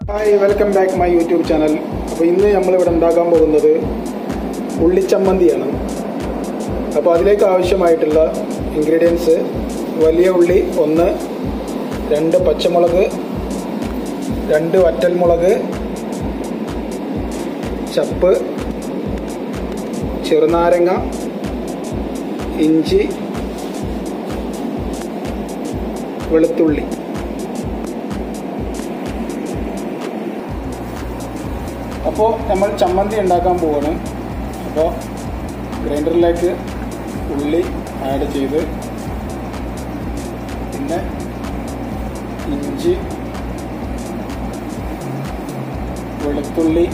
hi welcome back my YouTube channel അപ്പോൾ ഇന്ന് നമ്മളിവിടെ ഉണ്ടാക്കാൻ പോകുന്നത് ഉള്ളിച്ചമ്മന്തിയാണ് അപ്പോൾ അതിലേക്ക് ആവശ്യമായിട്ടുള്ള ഇൻഗ്രീഡിയൻസ് വലിയ ഉള്ളി ഒന്ന് രണ്ട് പച്ചമുളക് രണ്ട് വറ്റൽമുളക് ചപ്പ് ചെറുനാരങ്ങ ഇഞ്ചി വെളുത്തുള്ളി അപ്പോൾ നമ്മൾ ചമ്മന്തി ഉണ്ടാക്കാൻ പോവാണ് അപ്പോൾ ഗ്രൈൻഡറിലേക്ക് ഉള്ളി ആഡ് ചെയ്ത് പിന്നെ ഇഞ്ചി വെളുത്തുള്ളി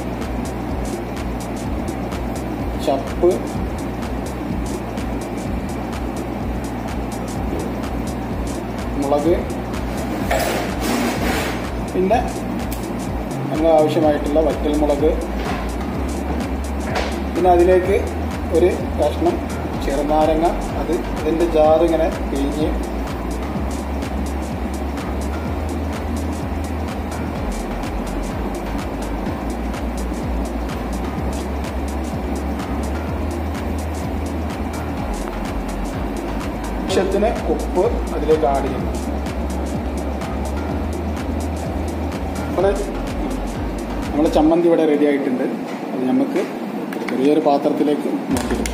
ചപ്പ് മുളക് പിന്നെ നമ്മൾ ആവശ്യമായിട്ടുള്ള വറ്റൽമുളക് പിന്നെ അതിലേക്ക് ഒരു കഷ്ണം ചെറുനാരങ്ങ അത് അതിൻ്റെ ജാറ് ഇങ്ങനെ പിഴിഞ്ഞ് ആവശ്യത്തിന് ഉപ്പ് അതിലേക്ക് ആഡ് ചെയ്യണം നമ്മുടെ നമ്മുടെ ചമ്മന്തി ഇവിടെ റെഡി ആയിട്ടുണ്ട് അത് നമുക്ക് ചെറിയൊരു പാത്രത്തിലേക്ക് മാറ്റിയിടും